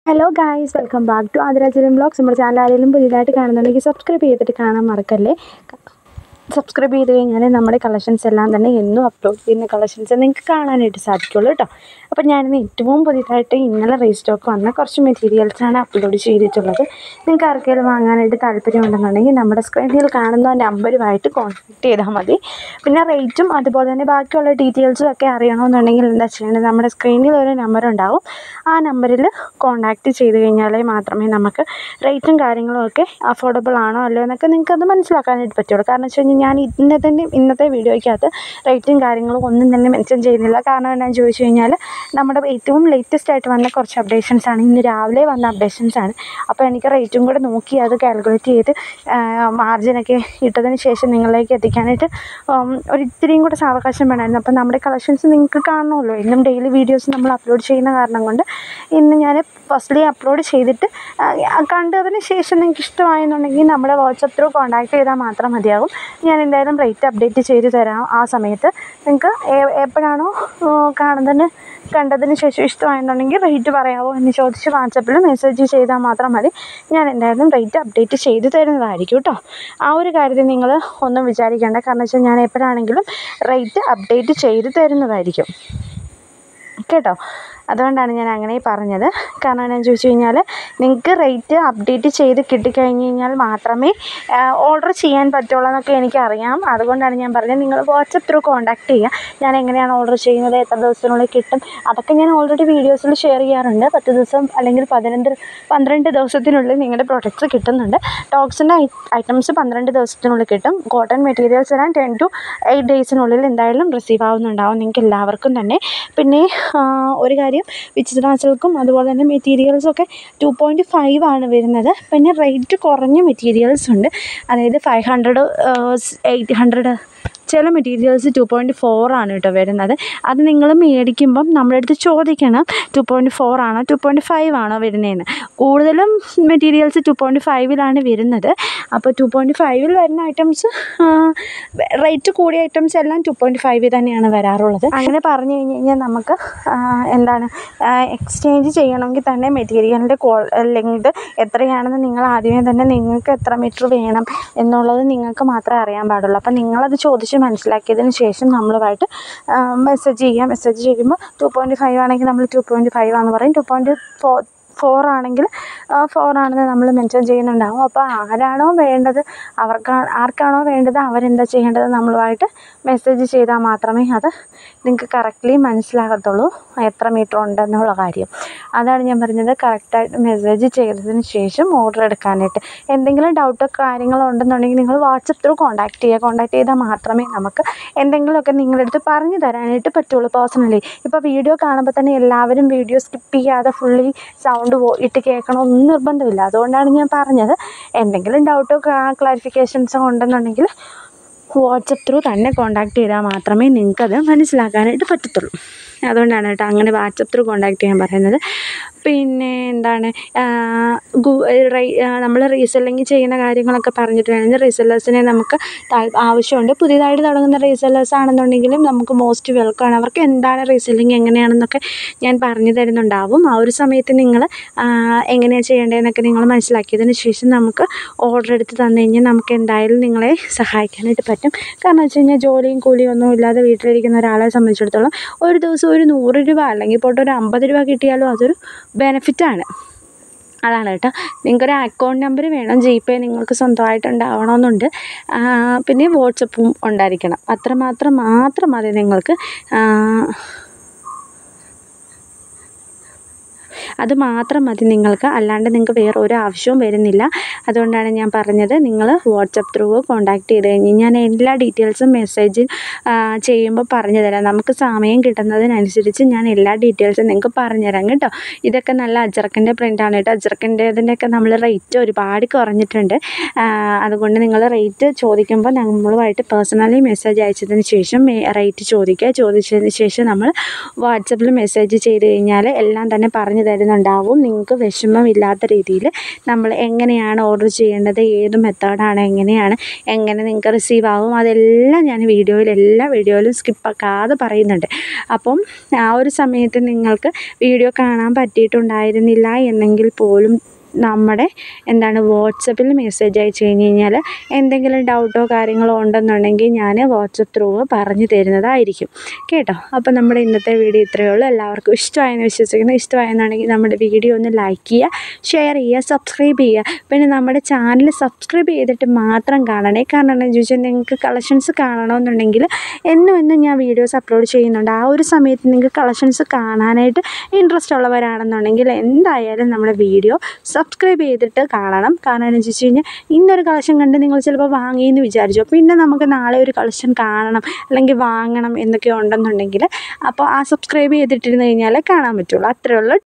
hello guys welcome back to ആതിരാചര്യം blogs നമ്മുടെ channel ആരെങ്കിലും പുതിയതായിട്ട് കാണുന്നുണ്ടെങ്കിൽ സബ്സ്ക്രൈബ് ചെയ്തിട്ട് കാണാൻ മറക്കല്ലേ സബ്സ്ക്രൈബ് ചെയ്ത് കഴിഞ്ഞാൽ നമ്മുടെ കളക്ഷൻസ് എല്ലാം തന്നെ എന്നും അപ്ലോഡ് ചെയ്യുന്ന കളക്ഷൻസ് നിങ്ങൾക്ക് കാണാനായിട്ട് സാധിക്കുള്ളൂ കേട്ടോ അപ്പോൾ ഞാനിന്ന് ഏറ്റവും പുതിയതായിട്ട് ഇന്നലെ റീസ്റ്റോക്ക് വന്ന കുറച്ച് മെറ്റീരിയൽസാണ് അപ്ലോഡ് ചെയ്തിട്ടുള്ളത് നിങ്ങൾക്ക് ആർക്കെങ്കിലും വാങ്ങാനായിട്ട് താല്പര്യമുണ്ടെന്നുണ്ടെങ്കിൽ നമ്മുടെ സ്ക്രീനിൽ കാണുന്ന നമ്പറുമായിട്ട് കോൺടാക്ട് ചെയ്താൽ മതി പിന്നെ റേറ്റും അതുപോലെ തന്നെ ബാക്കിയുള്ള ഡീറ്റെയിൽസും ഒക്കെ അറിയണമെന്നുണ്ടെങ്കിൽ എന്താ ചെയ്യേണ്ടത് നമ്മുടെ സ്ക്രീനിൽ ഒരു നമ്പർ ഉണ്ടാവും ആ നമ്പറിൽ കോൺടാക്റ്റ് ചെയ്ത് കഴിഞ്ഞാലേ മാത്രമേ നമുക്ക് റേറ്റും കാര്യങ്ങളും ഒക്കെ അഫോർഡബിൾ ആണോ അല്ലയോ എന്നൊക്കെ നിങ്ങൾക്ക് അത് മനസ്സിലാക്കാനായിട്ട് പറ്റുള്ളൂ കാരണം വെച്ച് കഴിഞ്ഞാൽ ഞാൻ ഇന്നത്തെ ഇന്നത്തെ വീഡിയോയ്ക്കകത്ത് റേറ്റും കാര്യങ്ങളും ഒന്നും തന്നെ മെൻഷൻ ചെയ്യുന്നില്ല കാരണം എന്താണെന്ന് ചോദിച്ചു കഴിഞ്ഞാൽ നമ്മുടെ ഏറ്റവും ലേറ്റസ്റ്റ് ആയിട്ട് വന്ന കുറച്ച് അപ്ഡേഷൻസ് ആണ് ഇന്ന് രാവിലെ വന്ന അപ്ഡേഷൻസ് ആണ് അപ്പോൾ എനിക്ക് റേറ്റും കൂടെ നോക്കി അത് കാൽക്കുലേറ്റ് ചെയ്ത് മാർജിനൊക്കെ ഇട്ടതിന് ശേഷം നിങ്ങളിലേക്ക് എത്തിക്കാനായിട്ട് ഉം, ഒരു ഇത്തിരിയും കൂടെ സാവകാശം വേണമായിരുന്നു അപ്പോൾ നമ്മുടെ കളക്ഷൻസ് നിങ്ങൾക്ക് കാണണമല്ലോ എന്നും ഡെയിലി വീഡിയോസ് നമ്മൾ അപ്ലോഡ് ചെയ്യുന്ന കാരണം കൊണ്ട് ഇന്ന് ഞാൻ ഫസ്റ്റ്ലി അപ്ലോഡ് ചെയ്തിട്ട് ആ, കണ്ടതിന് ശേഷം നിങ്ങൾക്ക് ഇഷ്ടമായെന്നുണ്ടെങ്കിൽ നമ്മുടെ വാട്സപ്പ് ത്രൂ കോൺടാക്ട് ചെയ്താൽ മാത്രം മതിയാകും ഞാൻ എന്തായാലും റേറ്റ് അപ്ഡേറ്റ് ചെയ്ത് തരാം ആ സമയത്ത് നിങ്ങൾക്ക് എ- എപ്പോഴാണോ ആ, കാണുന്നതിന് കണ്ടതിന് ശേഷം ഇഷ്ടമായെന്നുണ്ടെങ്കിൽ റേറ്റ് പറയാമോ എന്ന് ചോദിച്ച് വാട്സപ്പിൽ മെസ്സേജ് ചെയ്താൽ മാത്രം മതി ഞാൻ എന്തായാലും റേറ്റ് അപ്ഡേറ്റ് ചെയ്ത് തരുന്നതായിരിക്കും കേട്ടോ ആ ഒരു കാര്യത്തിൽ നിങ്ങൾ ഒന്നും വിചാരിക്കേണ്ട കാരണം വെച്ചാൽ ഞാൻ എപ്പോഴാണെങ്കിലും റേറ്റ് അപ്ഡേറ്റ് ചെയ്ത് തരുന്നതായിരിക്കും കേട്ടോ അതുകൊണ്ടാണ് ഞാൻ അങ്ങനെ പറഞ്ഞത് കാരണം എന്താണെന്ന് ചോദിച്ചു കഴിഞ്ഞാൽ നിങ്ങൾക്ക് റേറ്റ് അപ്ഡേറ്റ് ചെയ്ത് കിട്ടിക്കഴിഞ്ഞ് കഴിഞ്ഞാൽ മാത്രമേ ഓർഡർ ചെയ്യാൻ പറ്റുള്ളൂ എന്നൊക്കെ എനിക്കറിയാം അതുകൊണ്ടാണ് ഞാൻ പറഞ്ഞത് നിങ്ങൾ വാട്സപ്പ് ത്രൂ കോൺടാക്ട് ചെയ്യുക ഞാൻ എങ്ങനെയാണ് ഓർഡർ ചെയ്യുന്നത് എത്ര ദിവസത്തിനുള്ളിൽ കിട്ടും അതൊക്കെ ഞാൻ ഓൾറെഡി വീഡിയോസിൽ ഷെയർ ചെയ്യാറുണ്ട് പത്ത് ദിവസം അല്ലെങ്കിൽ പതിനഞ്ച് പന്ത്രണ്ട് ദിവസത്തിനുള്ളിൽ നിങ്ങളുടെ പ്രൊഡക്ട്സ് കിട്ടുന്നുണ്ട് ടോക്സിൻ്റെ ഐറ്റംസ് പന്ത്രണ്ട് ദിവസത്തിനുള്ളിൽ കിട്ടും കോട്ടൺ മെറ്റീരിയൽസ് എല്ലാം ടെൻ ടു എയ്റ്റ് ഡേയ്സിനുള്ളിൽ എന്തായാലും റിസീവ് ആവുന്നുണ്ടാവും നിങ്ങൾക്ക് എല്ലാവർക്കും തന്നെ പിന്നെ ആ, ഒരു കാര്യം വിചിത്ര സിൽക്കും അതുപോലെ തന്നെ മെറ്റീരിയൽസൊക്കെ ടു പോയിൻറ്റ് ഫൈവ് ആണ് വരുന്നത് പിന്നെ റേറ്റ് കുറഞ്ഞ മെറ്റീരിയൽസ് ഉണ്ട് അതായത് ഫൈവ് ഹൺഡ്രഡ് എയ്റ്റ് ഹൺഡ്രഡ് ചില മെറ്റീരിയൽസ് ടു പോയിൻറ്റ് ഫോർ ആണ് കേട്ടോ വരുന്നത് അത് നിങ്ങൾ മേടിക്കുമ്പം നമ്മുടെ അടുത്ത് ചോദിക്കണം ടു പോയിൻറ്റ് ഫോർ ആണോ ടു പോയിൻറ്റ് ഫൈവ് ആണോ വരുന്നതെന്ന് കൂടുതലും മെറ്റീരിയൽസ് ടു പോയിൻറ്റ് ഫൈവിലാണ് വരുന്നത് അപ്പോൾ ടു പോയിൻറ്റ് ഫൈവിൽ വരുന്ന ഐറ്റംസ് റേറ്റ് കൂടിയ ഐറ്റംസ് എല്ലാം ടു പോയിൻറ്റ് ഫൈവിൽ തന്നെയാണ് വരാറുള്ളത് അങ്ങനെ പറഞ്ഞു കഴിഞ്ഞ് കഴിഞ്ഞാൽ നമുക്ക് ആ, എന്താണ് എക്സ്ചേഞ്ച് ചെയ്യണമെങ്കിൽ തന്നെ മെറ്റീരിയലിൻ്റെ ക്വാ ലെങ്ത് എത്രയാണെന്ന് നിങ്ങൾ ആദ്യമേ തന്നെ നിങ്ങൾക്ക് എത്ര മീറ്റർ വേണം എന്നുള്ളത് നിങ്ങൾക്ക് മാത്രമേ അറിയാൻ പാടുള്ളൂ അപ്പം നിങ്ങളത് ചോദിച്ച് മനസ്സിലാക്കിയതിന് ശേഷം നമ്മളുമായിട്ട് മെസ്സേജ് ചെയ്യുക മെസ്സേജ് ചെയ്യുമ്പോൾ ടു പോയിൻറ്റ് ഫൈവ് ആണെങ്കിൽ നമ്മൾ ടു പോയിൻറ്റ് ഫൈവ് ആണെന്ന് പറയും ടു പോയിൻറ്റ് ഫോർ ഫോർ ആണെങ്കിൽ ഫോർ ആണെന്ന് നമ്മൾ മെൻഷൻ ചെയ്യുന്നുണ്ടാവും അപ്പോൾ ആരാണോ വേണ്ടത് അവർക്ക് ആർക്കാണോ വേണ്ടത് അവരെന്താ ചെയ്യേണ്ടത് നമ്മളുമായിട്ട് മെസ്സേജ് ചെയ്താൽ മാത്രമേ അത് നിങ്ങൾക്ക് കറക്റ്റ്ലി മനസ്സിലാകത്തുള്ളൂ എത്ര മീറ്റർ ഉണ്ടെന്നുള്ള കാര്യം അതാണ് ഞാൻ പറഞ്ഞത് കറക്റ്റായിട്ട് മെസ്സേജ് ചെയ്തതിന് ശേഷം ഓർഡർ എടുക്കാനായിട്ട് എന്തെങ്കിലും ഡൗട്ടോ കാര്യങ്ങളോ ഉണ്ടെന്നുണ്ടെങ്കിൽ നിങ്ങൾ വാട്സപ്പ് ത്രൂ കോൺടാക്ട് ചെയ്യുക കോൺടാക്ട് ചെയ്താൽ മാത്രമേ നമുക്ക് എന്തെങ്കിലുമൊക്കെ നിങ്ങളുടെ അടുത്ത് പറഞ്ഞു തരാനായിട്ട് പറ്റുള്ളൂ പേഴ്സണലി ഇപ്പോൾ വീഡിയോ കാണുമ്പോൾ തന്നെ എല്ലാവരും വീഡിയോ സ്കിപ്പ് ചെയ്യാതെ ഫുള്ളി സൗണ്ട് ഇട്ട് കേൾക്കണമെന്ന് നിർബന്ധമില്ല അതുകൊണ്ടാണ് ഞാൻ പറഞ്ഞത് എന്തെങ്കിലും ഡൗട്ടോ ക്ലാരിഫിക്കേഷൻസോ ഉണ്ടെന്നുണ്ടെങ്കിൽ വാട്സപ്പ് ത്രൂ തന്നെ കോൺടാക്ട് ചെയ്താൽ മാത്രമേ നിങ്ങൾക്കത് മനസ്സിലാക്കാനായിട്ട് പറ്റത്തുള്ളൂ അതുകൊണ്ടാണ് കേട്ടോ അങ്ങനെ വാട്സപ്പ് ത്രൂ കോൺടാക്ട് ചെയ്യാൻ പറയുന്നത് പിന്നെ എന്താണ് നമ്മൾ റീസെല്ലിങ് ചെയ്യുന്ന കാര്യങ്ങളൊക്കെ പറഞ്ഞിട്ടുണ്ടെങ്കിൽ റീസെല്ലേഴ്സിനെ നമുക്ക് താൽ- ആവശ്യമുണ്ട് പുതിയതായിട്ട് തുടങ്ങുന്ന റീസെല്ലേഴ്സ് ആണെന്നുണ്ടെങ്കിലും നമുക്ക് മോസ്റ്റ് വെൽക്കം ആണ് അവർക്ക് എന്താണ് റീസെല്ലിങ് എങ്ങനെയാണെന്നൊക്കെ ഞാൻ പറഞ്ഞു തരുന്നുണ്ടാവും ആ ഒരു സമയത്ത് നിങ്ങൾ എങ്ങനെയാണ് ചെയ്യേണ്ടതെന്നൊക്കെ നിങ്ങൾ മനസ്സിലാക്കിയതിന് ശേഷം നമുക്ക് ഓർഡർ എടുത്ത് തന്നു കഴിഞ്ഞാൽ നമുക്ക് എന്തായാലും നിങ്ങളെ സഹായിക്കാനായിട്ട് പറ്റും കാരണം വെച്ച് കഴിഞ്ഞാൽ ജോലിയും കൂലിയും ഒന്നും ഇല്ലാതെ വീട്ടിലിരിക്കുന്ന ഒരാളെ സംബന്ധിച്ചിടത്തോളം ഒരു ദിവസം ഒരു നൂറ് രൂപ അല്ലെങ്കിൽ പോട്ടെ ഒരു അമ്പത് രൂപ കിട്ടിയാലും അതൊരു ബെനിഫിറ്റാണ് അതാണ് കേട്ടോ നിങ്ങൾക്കൊരു അക്കൗണ്ട് നമ്പർ വേണം ജി പേ നിങ്ങൾക്ക് സ്വന്തമായിട്ട് ഉണ്ടാവണമെന്നുണ്ട് ആ, പിന്നെ വാട്സപ്പും ഉണ്ടായിരിക്കണം അത്രമാത്രം മാത്രം മതി നിങ്ങൾക്ക് ആ, അത് മാത്രം മതി നിങ്ങൾക്ക് അല്ലാണ്ട് നിങ്ങൾക്ക് വേറെ ഒരു ആവശ്യവും വരുന്നില്ല അതുകൊണ്ടാണ് ഞാൻ പറഞ്ഞത് നിങ്ങൾ വാട്സപ്പ് ത്രൂ കോൺടാക്ട് ചെയ്ത് കഴിഞ്ഞ് ഞാൻ എല്ലാ ഡീറ്റെയിൽസും മെസ്സേജ് ചെയ്യുമ്പോൾ പറഞ്ഞു തരാം നമുക്ക് സമയം കിട്ടുന്നതിനനുസരിച്ച് ഞാൻ എല്ലാ ഡീറ്റെയിൽസും നിങ്ങൾക്ക് പറഞ്ഞു തരാം കേട്ടോ ഇതൊക്കെ നല്ല അജറക്കിൻ്റെ പ്രിൻ്റാണ് കേട്ടോ അജറക്കിൻ്റെതിൻ്റെയൊക്കെ നമ്മൾ റേറ്റ് ഒരുപാട് കുറഞ്ഞിട്ടുണ്ട് ആ, അതുകൊണ്ട് നിങ്ങൾ റേറ്റ് ചോദിക്കുമ്പോൾ നമ്മളുമായിട്ട് പേഴ്സണലി മെസ്സേജ് അയച്ചതിന് ശേഷം റേറ്റ് ചോദിക്കുക ചോദിച്ചതിന് ശേഷം നമ്മൾ വാട്സപ്പിൽ മെസ്സേജ് ചെയ്ത് കഴിഞ്ഞാൽ എല്ലാം തന്നെ പറഞ്ഞു തരാം തരുന്നുണ്ടാവും നിങ്ങൾക്ക് വിഷമമില്ലാത്ത രീതിയിൽ നമ്മൾ എങ്ങനെയാണ് ഓർഡർ ചെയ്യേണ്ടത് ഏത് മെത്തേഡാണ് എങ്ങനെയാണ് എങ്ങനെ നിങ്ങൾക്ക് റിസീവ് ആവും അതെല്ലാം ഞാൻ വീഡിയോയിൽ എല്ലാ വീഡിയോയിലും സ്കിപ്പാക്കാതെ പറയുന്നുണ്ട് അപ്പം ആ ഒരു സമയത്ത് നിങ്ങൾക്ക് വീഡിയോ കാണാൻ പറ്റിയിട്ടുണ്ടായിരുന്നില്ല എന്നെങ്കിൽ പോലും നമ്മുടെ എന്താണ് വാട്സപ്പിൽ മെസ്സേജ് അയച്ചു കഴിഞ്ഞ് കഴിഞ്ഞാൽ എന്തെങ്കിലും ഡൗട്ടോ കാര്യങ്ങളോ ഉണ്ടെന്നുണ്ടെങ്കിൽ ഞാൻ വാട്സപ്പ് ത്രൂ പറഞ്ഞു തരുന്നതായിരിക്കും കേട്ടോ അപ്പോൾ നമ്മുടെ ഇന്നത്തെ വീഡിയോ ഇത്രയേ ഉള്ളൂ എല്ലാവർക്കും ഇഷ്ടമായെന്ന് വിശ്വസിക്കുന്നു ഇഷ്ടമായെന്നുണ്ടെങ്കിൽ നമ്മുടെ വീഡിയോ ഒന്ന് ലൈക്ക് ചെയ്യുക ഷെയർ ചെയ്യുക സബ്സ്ക്രൈബ് ചെയ്യുക പിന്നെ നമ്മുടെ ചാനൽ സബ്സ്ക്രൈബ് ചെയ്തിട്ട് മാത്രം കാണണേ കാരണം എന്താണെന്ന് ചോദിച്ചാൽ നിങ്ങൾക്ക് കളക്ഷൻസ് കാണണമെന്നുണ്ടെങ്കിൽ എന്നും എന്നും ഞാൻ വീഡിയോസ് അപ്ലോഡ് ചെയ്യുന്നുണ്ട് ആ ഒരു സമയത്ത് നിങ്ങൾക്ക് കളക്ഷൻസ് കാണാനായിട്ട് ഇൻട്രസ്റ്റ് ഉള്ളവരാണെന്നുണ്ടെങ്കിൽ എന്തായാലും നമ്മുടെ വീഡിയോ സബ്സ്ക്രൈബ് ചെയ്തിട്ട് കാണണം കാരണം എന്ന് വെച്ച് കഴിഞ്ഞാൽ ഇന്നൊരു കളക്ഷൻ കണ്ട് നിങ്ങൾ ചിലപ്പോൾ വാങ്ങിയെന്ന് വിചാരിച്ചു പിന്നെ നമുക്ക് നാളെ ഒരു കളക്ഷൻ കാണണം അല്ലെങ്കിൽ വാങ്ങണം എന്നൊക്കെ ഉണ്ടെന്നുണ്ടെങ്കിൽ അപ്പോൾ ആ സബ്സ്ക്രൈബ് ചെയ്തിട്ടിരുന്ന് കഴിഞ്ഞാൽ കാണാൻ പറ്റുള്ളൂ അത്രയേ ഉള്ളൂ